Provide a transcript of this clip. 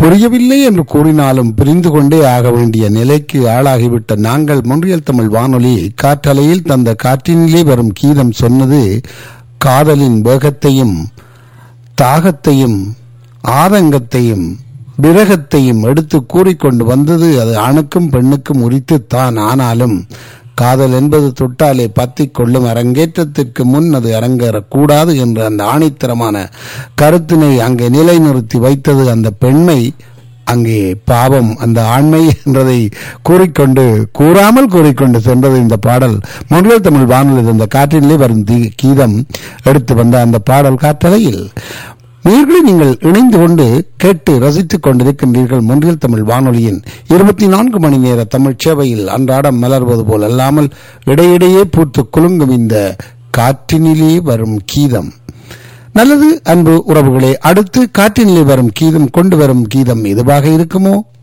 புரியவில்லை என்று கூறினாலும் புரிந்து கொண்டே ஆக வேண்டிய நிலைக்கு ஆளாகிவிட்ட நாங்கள் முன்றியல் தமிழ் வானொலி காற்றலையில் தந்த காற்றினிலே வரும் கீதம் சொன்னது காதலின் வேகத்தையும் தாகத்தையும் ஆதங்கத்தையும் விரகத்தையும் எடுத்து கூறிக்கொண்டு வந்தது அது ஆணுக்கும் பெண்ணுக்கும் உரித்துத்தான் ஆனாலும் காதல் என்பது தொட்டாலே பத்திக் கொள்ளும் அரங்கேற்றத்திற்கு முன் அது அரங்கேறக்கூடாது என்ற அந்த ஆணித்தரமான கருத்தினை அங்கே நிலைநிறுத்தி வைத்தது அந்த பெண்மை அங்கே பாவம் அந்த ஆண்மை என்றதை கூறிக்கொண்டு கூறாமல் கூறிக்கொண்டு சென்றது இந்த பாடல் முன்னில் தமிழ் வானொலி இந்த காற்றினிலே வரும் தி- கீதம் எடுத்து வந்த அந்த பாடல் காற்றலையில் நேர்களை நீங்கள் இணைந்து கொண்டு கேட்டு ரசித்துக் கொண்டிருக்கின்றீர்கள் முன்றில் தமிழ் வானொலியின் இருபத்தி நான்கு மணி நேர தமிழ் சேவையில் அன்றாடம் மலர்வது போல் அல்லாமல் இடையிடையே பூத்து குலுங்கும் இந்த காற்றினிலே வரும் கீதம் நல்லது அன்பு உறவுகளே அடுத்து காற்றினிலே வரும் கீதம் கொண்டு வரும் கீதம் எதுவாக இருக்குமோ